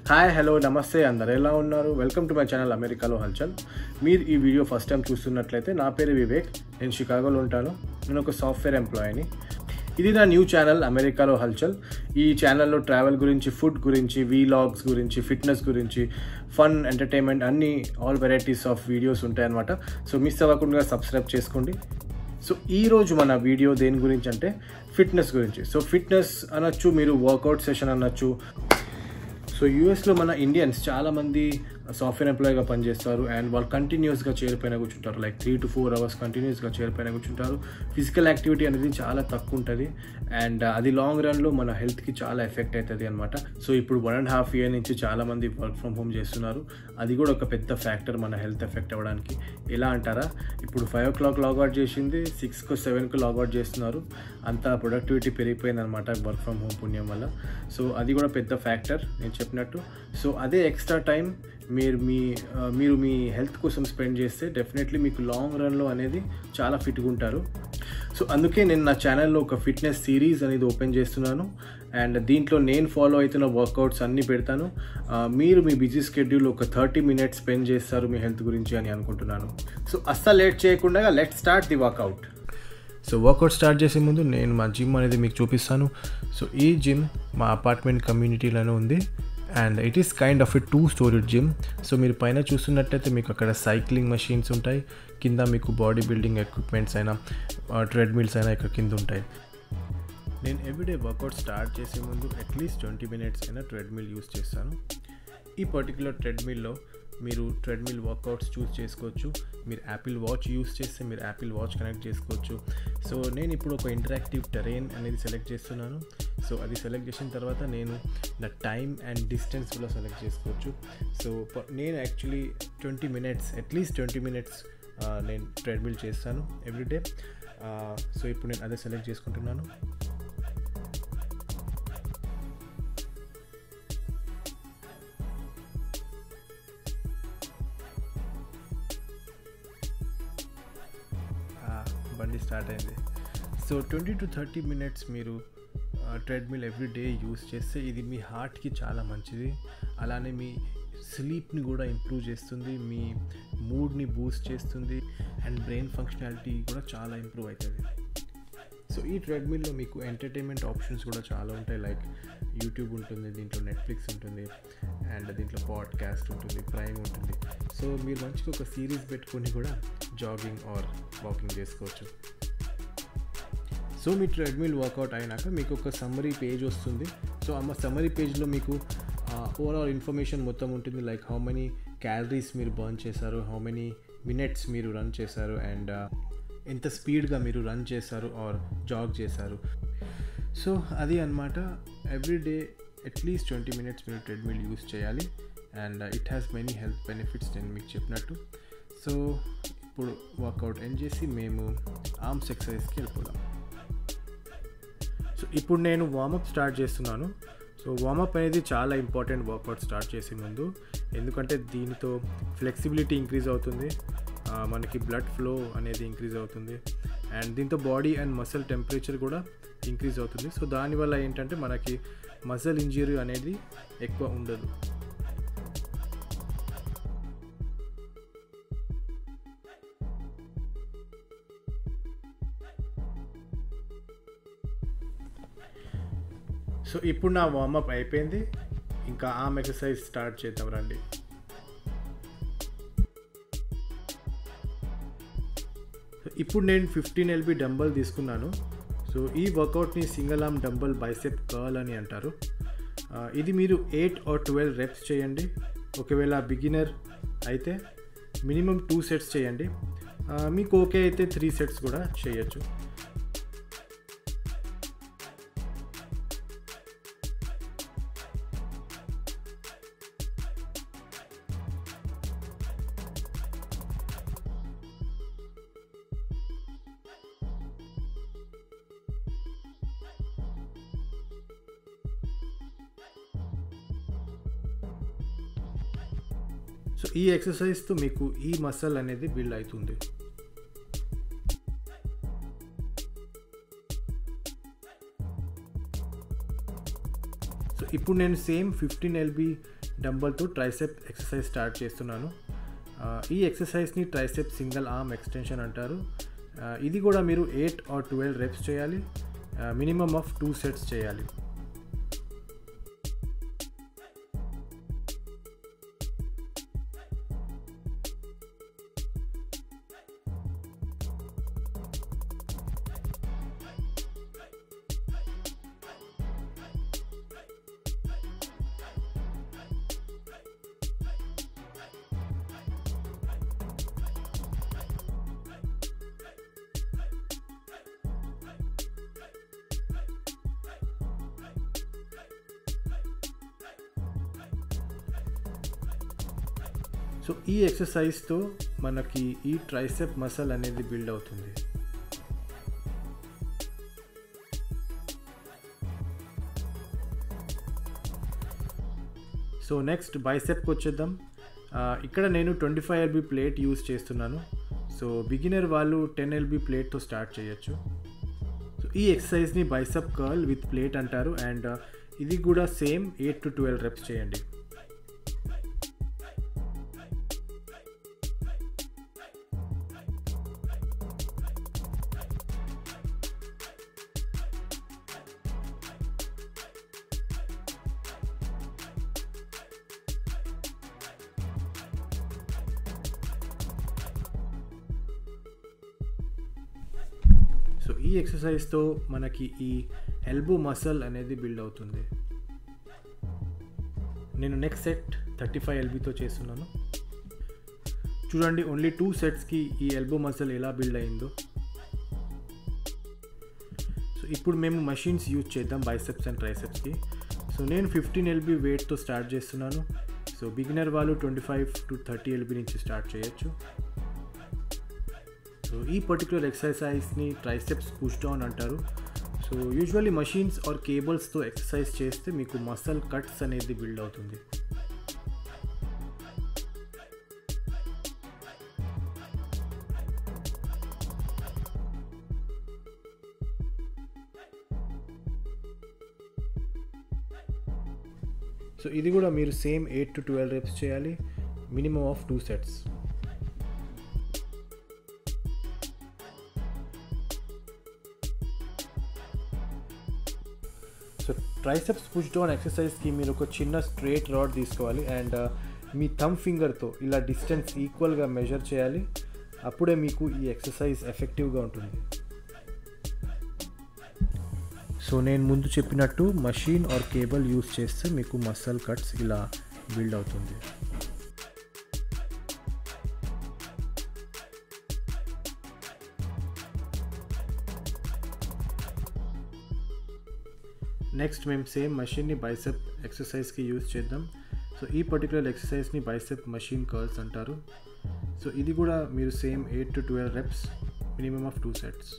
hi hello నమస్తే అందరు ఎలా ఉన్నారు వెల్కమ్ టు మై ఛానల్ అమెరికాలో హల్చల్ మీరు ఈ వీడియో ఫస్ట్ టైం చూస్తున్నట్లయితే నా పేరు వివేక్ నేను షికాగోలో ఉంటాను నేను ఒక సాఫ్ట్వేర్ ఎంప్లాయీని ఇది నా న్యూ ఛానల్ అమెరికాలో హల్చల్ ఈ ఛానల్లో ట్రావెల్ గురించి ఫుడ్ గురించి వీలాగ్స్ గురించి ఫిట్నెస్ గురించి ఫన్ ఎంటర్టైన్మెంట్ అన్ని ఆల్ వెరైటీస్ ఆఫ్ వీడియోస్ ఉంటాయన్నమాట సో మిస్ అవ్వకుండా సబ్స్క్రైబ్ చేసుకోండి సో ఈరోజు మన వీడియో దేని గురించి అంటే ఫిట్నెస్ గురించి సో ఫిట్నెస్ అనొచ్చు మీరు వర్కౌట్ సెషన్ అనొచ్చు సో యూఎస్లో మన ఇండియన్స్ చాలామంది సాఫ్ట్వేర్ ఎంప్లాయీగా పనిచేస్తారు అండ్ వాళ్ళు కంటిన్యూస్గా చేరిపోయిన కూర్చుంటారు like three to four hours కంటిన్యూస్గా చేరిపోయిన కూర్చుంటారు ఫిజికల్ యాక్టివిటీ అనేది చాలా తక్కువ ఉంటుంది అండ్ అది లాంగ్ రన్లో మన హెల్త్కి చాలా ఎఫెక్ట్ అవుతుంది అనమాట సో ఇప్పుడు వన్ అండ్ హాఫ్ ఇయర్ నుంచి చాలామంది వర్క్ ఫ్రమ్ హోమ్ చేస్తున్నారు అది కూడా ఒక పెద్ద ఫ్యాక్టర్ మన హెల్త్ ఎఫెక్ట్ అవ్వడానికి ఎలా అంటారా ఇప్పుడు ఫైవ్ ఓ క్లాక్ లాగౌట్ చేసింది సిక్స్కు సెవెన్కు లాగౌట్ చేస్తున్నారు అంత ప్రొడక్టివిటీ పెరిగిపోయింది అనమాట వర్క్ ఫ్రమ్ హోమ్ పుణ్యం వల్ల సో అది కూడా పెద్ద ఫ్యాక్టర్ నేను చెప్పినట్టు సో అదే ఎక్స్ట్రా టైం మీరు మీ ఆ, మీరు మీ హెల్త్ కోసం స్పెండ్ చేస్తే డెఫినెట్లీ మీకు లాంగ్ రన్లో అనేది చాలా ఫిట్గా ఉంటారు సో అందుకే నేను నా ఛానల్లో ఒక ఫిట్నెస్ సిరీస్ అనేది ఓపెన్ చేస్తున్నాను అండ్ దీంట్లో నేను ఫాలో అవుతున్న వర్కౌట్స్ అన్నీ పెడతాను ఆ, మీరు మీ బిజీ స్కెడ్యూల్ ఒక థర్టీ మినిట్స్ స్పెండ్ చేస్తారు మీ హెల్త్ గురించి అని అనుకుంటున్నాను సో అస్సలు లేట్ చేయకుండా let start the workout so workout start చేసే ముందు నేను మా జిమ్ అనేది మీకు చూపిస్తాను సో ఈ జిమ్ మా అపార్ట్మెంట్ కమ్యూనిటీలోనే ఉంది and it is kind of a two storey gym so మీరు పైన చూస్తున్నట్టయితే మీకు అక్కడ సైక్లింగ్ మషీన్స్ ఉంటాయి కింద మీకు బాడీ బిల్డింగ్ ఎక్విప్మెంట్స్ అయినా ట్రెడ్మిల్స్ అయినా ఇక్కడ కింద ఉంటాయి నేను ఎవ్రీడే వర్కౌట్ స్టార్ట్ చేసే ముందు అట్లీస్ట్ ట్వంటీ మినిట్స్ అయినా ట్రెడ్మిల్ యూస్ చేస్తాను ఈ పర్టికులర్ ట్రెడ్మిల్లో మీరు ట్రెడ్మిల్ వర్కౌట్స్ చూస్ చేసుకోవచ్చు మీరు యాపిల్ వాచ్ యూస్ చేస్తే మీరు యాపిల్ వాచ్ కనెక్ట్ చేసుకోవచ్చు సో నేను ఇప్పుడు ఒక ఇంటరాక్టివ్ టెరైన్ అనేది సెలెక్ట్ చేస్తున్నాను సో అది సెలెక్ట్ చేసిన తర్వాత నేను ద టైమ్ అండ్ డిస్టెన్స్ కూడా సెలెక్ట్ చేసుకోవచ్చు సో ప- నేను actually twenty minutes at least twenty minutes నేను ట్రెడ్మిల్ చేస్తాను ఎవ్రీడే సో ఇప్పుడు నేను అదే సెలెక్ట్ చేసుకుంటున్నాను ఆ, బండి స్టార్ట్ అయింది so twenty to thirty minutes మీరు ట్రెడ్మిల్ ఎవ్రీ డే యూస్ చేస్తే ఇది మీ హార్ట్కి చాలా మంచిది అలానే మీ స్లీప్ని కూడా ఇంప్రూవ్ చేస్తుంది మీ మూడ్ని బూస్ట్ చేస్తుంది అండ్ బ్రెయిన్ ఫంక్షనాలిటీ కూడా చాలా ఇంప్రూవ్ అవుతుంది సో ఈ ట్రెడ్మిల్లో మీకు ఎంటర్టైన్మెంట్ ఆప్షన్స్ కూడా చాలా ఉంటాయి లైక్ యూట్యూబ్ ఉంటుంది దీంట్లో నెట్ఫ్లిక్స్ ఉంటుంది అండ్ దీంట్లో పాడ్కాస్ట్ ఉంటుంది ప్రైమ్ ఉంటుంది సో మీరు మంచిగా ఒక సిరీస్ పెట్టుకొని కూడా జాగింగ్ ఆర్ వాకింగ్ చేసుకోవచ్చు సో మీ ట్రెడ్మిల్ వర్కౌట్ అయినాక మీకు ఒక సమ్మరీ పేజ్ వస్తుంది సో ఆ సమ్మరీ పేజ్లో మీకు ఓవరాల్ ఇన్ఫర్మేషన్ మొత్తం ఉంటుంది లైక్ హౌ మెనీ క్యాలరీస్ మీరు బర్న్ చేశారు హౌ మెనీ మినిట్స్ మీరు రన్ చేశారు అండ్ ఎంత స్పీడ్గా మీరు రన్ చేశారు ఆర్ జాగ్ చేశారు సో అది అనమాట every day at least twenty minutes మీరు ట్రెడ్మిల్ యూస్ చేయాలి and it has many health benefits నేను మీకు చెప్పినట్టు సో ఇప్పుడు వర్కౌట్ ఎండ్ చేసి మేము ఆర్మ్స్ ఎక్సర్సైజ్కి వెళ్ళిపోదాం సో ఇప్పుడు నేను వార్మప్ స్టార్ట్ చేస్తున్నాను సో వార్మప్ అనేది చాలా ఇంపార్టెంట్ వర్కౌట్ స్టార్ట్ చేసే ముందు ఎందుకంటే దీనితో ఫ్లెక్సిబిలిటీ ఇంక్రీజ్ అవుతుంది ఆ, మనకి బ్లడ్ ఫ్లో అనేది ఇంక్రీజ్ అవుతుంది అండ్ దీంతో బాడీ అండ్ మసిల్ టెంపరేచర్ కూడా ఇంక్రీజ్ అవుతుంది సో దానివల్ల ఏంటంటే మనకి మసిల్ ఇంజరీ అనేది ఎక్కువ ఉండదు సో ఇప్పుడు నా వార్మప్ అయిపోయింది ఇంకా ఆర్మ్ ఎక్సర్సైజ్ స్టార్ట్ చేద్దాం రండి సో ఇప్పుడు నేను ఫిఫ్టీన్ ఎల్బి డంబల్ తీసుకున్నాను సో ఈ వర్కౌట్ని single arm dumbbell bicep curl అని అంటారు ఆ, ఇది మీరు ఎయిట్ ఆర్ ట్వెల్వ్ రెప్స్ చేయండి ఒకవేళ బిగినర్ అయితే మినిమం టూ సెట్స్ చేయండి ఆ, మీకు ఓకే అయితే త్రీ సెట్స్ కూడా చేయొచ్చు సో ఈ ఎక్సర్సైజ్తో మీకు ఈ మసల్ అనేది బిల్డ్ అవుతుంది సో ఇప్పుడు నేను సేమ్ ఫిఫ్టీన్ ఎల్బి డంబల్తో ట్రైసెప్ ఎక్సర్సైజ్ స్టార్ట్ చేస్తున్నాను ఆ, ఈ ఎక్సర్సైజ్ని ట్రైసెప్ సింగిల్ ఆర్మ్ ఎక్స్టెన్షన్ అంటారు ఆ, ఇది కూడా మీరు ఎయిట్ ఆర్ ట్వెల్వ్ రెప్స్ చేయాలి మినిమమ్ ఆఫ్ టూ సెట్స్ చేయాలి సో ఈ ఎక్సర్సైజ్తో మనకి ఈ ట్రైసెప్ మసల్ అనేది బిల్డ్ అవుతుంది సో నెక్స్ట్ బైసెప్కి వచ్చేద్దాం ఆ, ఇక్కడ నేను twenty five LB plate use చేస్తున్నాను సో బిగినర్ వాళ్ళు టెన్ ఎల్బీ ప్లేట్తో స్టార్ట్ చేయొచ్చు సో ఈ ఎక్సర్సైజ్ని బైసెప్ కర్ల్ విత్ ప్లేట్ అంటారు అండ్ ఇది కూడా same eight to twelve reps చేయండి సో ఈ ఎక్సర్సైజ్తో మనకి ఈ ఎల్బో మసల్ అనేది బిల్డ్ అవుతుంది నేను నెక్స్ట్ సెట్ థర్టీ ఫైవ్ ఎల్బీతో చేస్తున్నాను చూడండి ఓన్లీ టూ సెట్స్కి ఈ ఎల్బో మసల్ ఎలా బిల్డ్ అయిందో సో ఇప్పుడు మేము మషిన్స్ యూజ్ చేద్దాం బైసెప్స్ అండ్ ట్రైసెప్స్కి సో నేను ఫిఫ్టీన్ ఎల్బీ వెయిట్తో స్టార్ట్ చేస్తున్నాను సో బిగినర్ వాళ్ళు twenty five to thirty LB నుంచి స్టార్ట్ చేయొచ్చు సో ఈ పర్టికులర్ ఎక్సర్సైజ్ని ట్రైసెప్స్ పుష్ డౌన్ అంటారు సో యూజువల్లీ మషీన్స్ ఆర్ కేబుల్స్తో ఎక్సర్సైజ్ చేస్తే మీకు మసల్ కట్స్ అనేది బిల్డ్ అవుతుంది సో ఇది కూడా మీరు same eight to twelve reps చేయాలి minimum of two sets so triceps push down ఎక్సర్సైజ్కి మీరు ఒక చిన్న స్ట్రేట్ రాడ్ తీసుకోవాలి అండ్ మీ థమ్ ఫింగర్తో ఇలా డిస్టెన్స్ ఈక్వల్గా మెజర్ చేయాలి అప్పుడే మీకు ఈ ఎక్సర్సైజ్ ఎఫెక్టివ్గా ఉంటుంది సో నేను ముందు చెప్పినట్టు మషీన్ ఆర్ కేబుల్ యూస్ చేస్తే మీకు మసల్ కట్స్ ఇలా బిల్డ్ అవుతుంది నెక్స్ట్ మేము సేమ్ మషిన్ని బైసెప్ ఎక్సర్సైజ్కి యూజ్ చేద్దాం సో ఈ పర్టికులర్ ఎక్సర్సైజ్ని బైసెప్ మషిన్ కర్ల్స్ అంటారు సో ఇది కూడా మీరు same eight to twelve reps minimum of two sets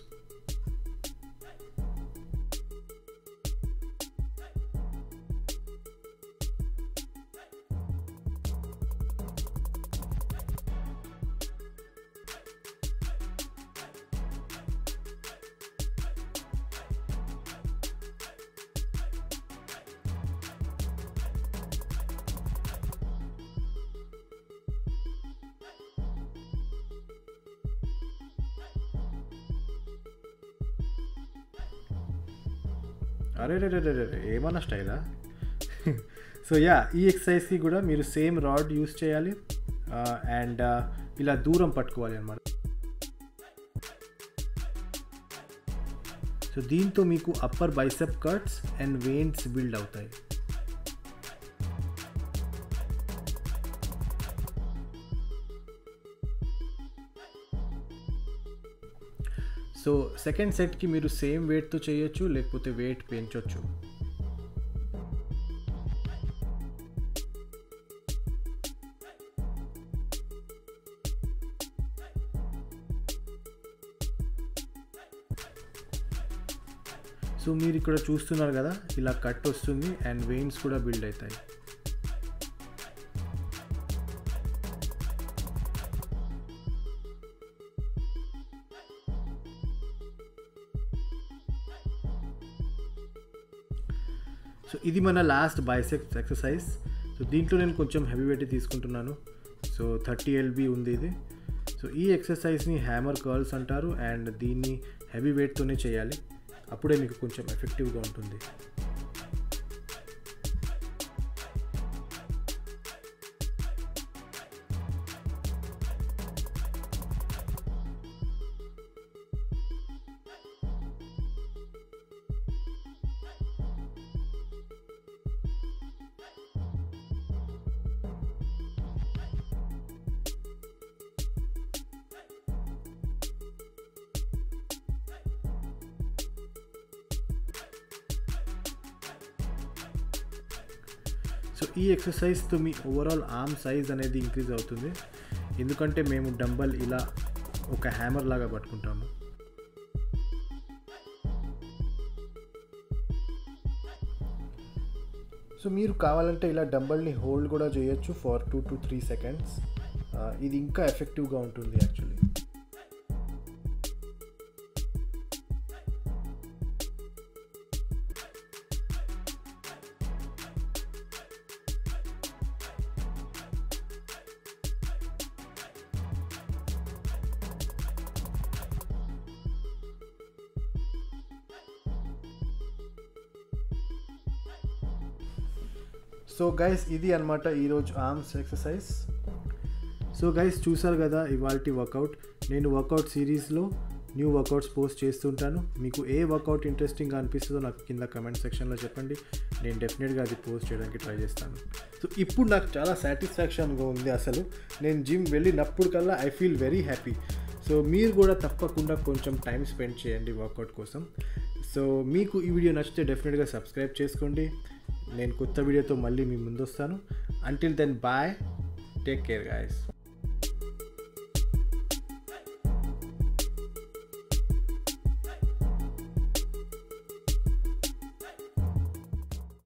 అరే రే రే రే రే ఏమన్నా స్టైలా సో యా ఈ ఎక్సర్సైజ్కి కూడా మీరు సేమ్ రాడ్ యూస్ చేయాలి అండ్ ఇలా దూరం పట్టుకోవాలి అనమాట సో దీంతో మీకు upper bicep cuts and veins build అవుతాయి సో సెకండ్ సెట్కి మీరు సేమ్ వెయిట్తో చేయొచ్చు లేకపోతే వెయిట్ పెంచవచ్చు సో మీరు ఇక్కడ చూస్తున్నారు కదా ఇలా కట్ వస్తుంది అండ్ వెయిన్స్ కూడా బిల్డ్ అవుతాయి సో ఇది మన లాస్ట్ బైసెప్స్ ఎక్సర్సైజ్ సో దీంట్లో నేను కొంచెం హెవీ వెయిట్ తీసుకుంటున్నాను సో థర్టీ ఎల్బీ ఉంది ఇది సో ఈ ఎక్సర్సైజ్ని హ్యామర్ కర్ల్స్ అంటారు అండ్ దీన్ని హెవీ వెయిట్తోనే చేయాలి అప్పుడే మీకు కొంచెం ఎఫెక్టివ్గా ఉంటుంది సో ఈ ఎక్సర్సైజ్తో మీ ఓవరాల్ ఆర్మ్ సైజ్ అనేది ఇంక్రీజ్ అవుతుంది ఎందుకంటే మేము డంబల్ ఇలా ఒక హ్యామర్ లాగా పట్టుకుంటాము సో మీరు కావాలంటే ఇలా డంబల్ని హోల్డ్ కూడా చేయొచ్చు for two to three seconds ఇది ఇంకా ఎఫెక్టివ్గా ఉంటుంది యాక్చువల్లీ సో గైస్ ఇది అనమాట ఈరోజు ఆర్మ్స్ ఎక్సర్సైజ్ సో గైస్ చూసారు కదా ఇవాళ వర్కౌట్ నేను వర్కౌట్ సిరీస్లో న్యూ వర్కౌట్స్ పోస్ట్ చేస్తుంటాను మీకు ఏ వర్కౌట్ ఇంట్రెస్టింగ్గా అనిపిస్తుందో నాకు కింద కమెంట్ సెక్షన్లో చెప్పండి నేను డెఫినెట్గా అది పోస్ట్ చేయడానికి ట్రై చేస్తాను సో ఇప్పుడు నాకు చాలా సాటిస్ఫాక్షన్గా ఉంది అసలు నేను జిమ్ వెళ్ళినప్పుడు కల్లా I feel very happy so మీరు కూడా తప్పకుండా కొంచెం టైం స్పెండ్ చేయండి వర్కౌట్ కోసం సో మీకు ఈ వీడియో నచ్చితే డెఫినెట్గా సబ్స్క్రైబ్ చేసుకోండి నేను కొత్త వీడియోతో మళ్ళీ మీ ముందు వస్తాను until then bye take care guys